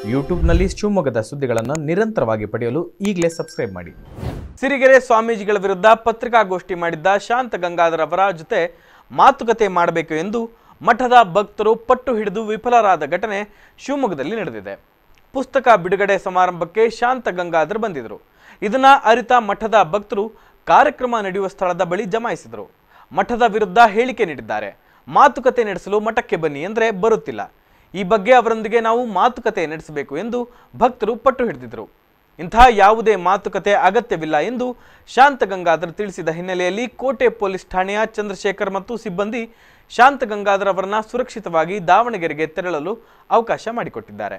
ಯೂಟ್ಯೂಬ್ನಲ್ಲಿ ಶಿವಮೊಗ್ಗದ ಸುದ್ದಿಗಳನ್ನು ನಿರಂತರವಾಗಿ ಪಡೆಯಲು ಈಗಲೇ ಸಬ್ಸ್ಕ್ರೈಬ್ ಮಾಡಿ ಸಿರಿಗೆರೆ ಸ್ವಾಮೀಜಿಗಳ ವಿರುದ್ಧ ಪತ್ರಿಕಾಗೋಷ್ಠಿ ಮಾಡಿದ್ದ ಶಾಂತ ಗಂಗಾಧರ್ ಅವರ ಜೊತೆ ಮಾತುಕತೆ ಮಾಡಬೇಕು ಎಂದು ಮಠದ ಭಕ್ತರು ಪಟ್ಟು ಹಿಡಿದು ವಿಫಲರಾದ ಘಟನೆ ಶಿವಮೊಗ್ಗದಲ್ಲಿ ನಡೆದಿದೆ ಪುಸ್ತಕ ಬಿಡುಗಡೆ ಸಮಾರಂಭಕ್ಕೆ ಶಾಂತ ಗಂಗಾಧರ್ ಬಂದಿದ್ದರು ಇದನ್ನ ಅರಿತ ಮಠದ ಭಕ್ತರು ಕಾರ್ಯಕ್ರಮ ನಡೆಯುವ ಸ್ಥಳದ ಬಳಿ ಜಮಾಯಿಸಿದರು ಮಠದ ವಿರುದ್ಧ ಹೇಳಿಕೆ ನೀಡಿದ್ದಾರೆ ಮಾತುಕತೆ ನಡೆಸಲು ಮಠಕ್ಕೆ ಬನ್ನಿ ಅಂದರೆ ಬರುತ್ತಿಲ್ಲ ಈ ಬಗ್ಗೆ ಅವರೊಂದಿಗೆ ನಾವು ಮಾತುಕತೆ ನಡೆಸಬೇಕು ಎಂದು ಭಕ್ತರು ಪಟ್ಟು ಹಿಡಿದಿದ್ದರು ಇಂತಹ ಯಾವುದೇ ಮಾತುಕತೆ ಅಗತ್ಯವಿಲ್ಲ ಎಂದು ಶಾಂತ ಗಂಗಾಧರ್ ತಿಳಿಸಿದ ಹಿನ್ನೆಲೆಯಲ್ಲಿ ಕೋಟೆ ಪೊಲೀಸ್ ಠಾಣೆಯ ಚಂದ್ರಶೇಖರ್ ಮತ್ತು ಸಿಬ್ಬಂದಿ ಶಾಂತ ಗಂಗಾಧರ್ ಅವರನ್ನ ಸುರಕ್ಷಿತವಾಗಿ ದಾವಣಗೆರೆಗೆ ತೆರಳಲು ಅವಕಾಶ ಮಾಡಿಕೊಟ್ಟಿದ್ದಾರೆ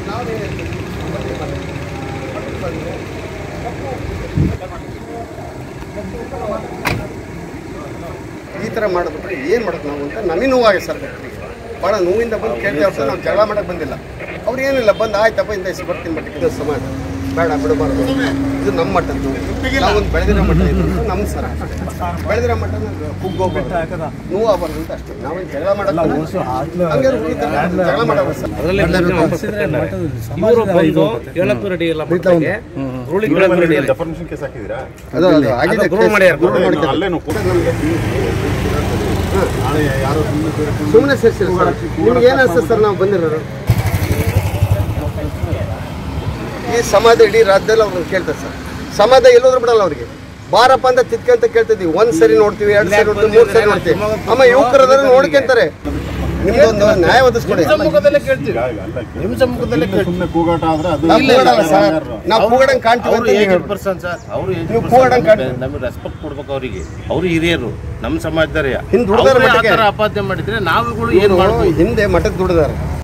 ಈ ಥರ ಮಾಡಿದ್ರೆ ಏನು ಮಾಡೋದು ನಾವು ಅಂತ ನಮಗೆ ನೋವಾಗಿದೆ ಸರ್ ಭಾಳ ನೋವಿಂದ ಬಂದು ಕೇಳ್ತೇವೆ ಸರ್ ನಾವು ಜಗಳ ಮಾಡಕ್ಕೆ ಬಂದಿಲ್ಲ ಅವ್ರು ಏನಿಲ್ಲ ಬಂದು ಆಯ್ತಪ್ಪ ಇಂದ ಇಷ್ಟು ಬರ್ತೀನಿ ಮಟ್ಟಕ್ಕೆ ಇದು ಸಮಾಜ ಬೇಡ ಬಿಡಬಾರ್ದು ಇದು ನಮ್ಮ ಮಟ್ಟದ್ದು ನಾವೊಂದು ಬೆಳೆದಿರೋ ಮಟ್ಟ ಇದು ಅಂತ ನಮ್ಮ ಸರ್ ಬೆಳೆದಿರೋ ಮಟ್ಟನ ಕುಗ್ಗೋಗ್ಬಾರ್ದು ನೋವು ಆಗ್ಬಾರ್ದು ಅಂತ ಅಷ್ಟೇ ನಾವೇನು ಜಗಳ ಮಾಡಕ್ಕೆ ಹಂಗೆ ಉಳಿತಾರೆ, ಜಗಳ ಮಾಡಲ್ಲ ಸರ್ ಇವರು ಬಂದು ಹೇಳಕ್ಕೂ ರೆಡಿ ಇಲ್ಲ ಮಕ್ಕಳಿಗೆ ರೂಲಿಂಗ್ ಹೇಳಕ್ಕೂ ರೆಡಿ ಇಲ್ಲ ಡೆಫರ್ಮೇಷನ್ ಕೇಸ್ ಹಾಕಿದ್ದೀರಾ ಅದು ಅದು ಆಗಿದೆ ಅದು prove ಮಾಡ್ಯಾರ. prove ಮಾಡ್ಯಾರ. ಅಲ್ಲೇನು ಕೂಡ ನಮಗೆ ನಾಳೆ ಯಾರೋ ಸುಮ್ಮನೆ ಬೇರೆ ಸುಮ್ಮನೆ ಸೇರಿಸಿಲ್ಲ ಸರ್ ನಿಮ್ಗೆ ಏನು ಅನ್ಸುತ್ತೆ ಸರ್ ನಾವು ಬಂದಿರೋರು ಈ ಸಮಾಜ ಇಡೀ ರಾಜ್ಯದಲ್ಲಿ ಅವ್ರನ್ನ ಕೇಳ್ತಾರೆ ಸರ್ ಸಮಾಜ ಎಲ್ಲೋದ್ರು ಬಿಡಲ್ಲ ಅವ್ರಿಗೆ ಬಾರಪ್ಪ ಅಂತ ತಿದ್ಕಂತ ಕೇಳ್ತಿದ್ವಿ ಒಂದ್ ಸರಿ ನೋಡ್ತೀವಿ ಎರಡು ಸರಿ ನೋಡ್ತೀವಿ ಮೂರು ಸರಿ ನೋಡ್ತೀವಿ ಅಮ್ಮ ಯುವಕರದಾರ ನೋಡ್ಕೊಂತಾರೆ ನಿಮ್ದೊಂದು ನ್ಯಾಯ ಒದಗಿಸ್ಕೊಡಿ ಸಮ್ಮುಖದಲ್ಲೇ ಕೇಳ್ತೀವಿ ನಿಮ್ಮ ಸಮ್ಮುಖದಲ್ಲೇ ಕೇಳ್ತೀವಿ ಸುಮ್ಮನೆ ಕೂಗಾಟ ಆದ್ರೆ ಅದು ನಾವು ಕೂಗಾಡಲ್ಲ ಸರ್ ನಾವು ಕೂಗಾಡಂಗ್ ಕಾಣ್ತೀವಿ ಅವರು ಅಂತ ಏಜ್ ಹೇಳ್ಬಿಡಿ. ಪರ್ಸನ್ ಸರ್ ಅವರು ಏಜ್ ನೀವು ಕೂಗಾಡಂಗ್ ಕಾಣ್ತೀವಿ. ನಮಗೆ ರೆಸ್ಪೆಕ್ಟ್ ಕೊಡ್ಬೇಕು ಅವರಿಗೆ ಅವರು ಹಿರಿಯರು ನಮ್ಮ ಸಮಾಜದವರೇ ಹಿಂದ್ ಹುಡ್ದಾರ ಅವ್ರೇ ಆ ಮಟ್ಟಿಗೆ. ಥರ ಅಪಾದ್ಯ ಮಾಡಿದ್ರೆ ನಾವುಗಳು ಏನು ಇವ್ರು ಮಾಡ್ಬೋದು ಹಿಂದೆ ಮಠಕ್ಕೆ ದುಡಿದಾರೆ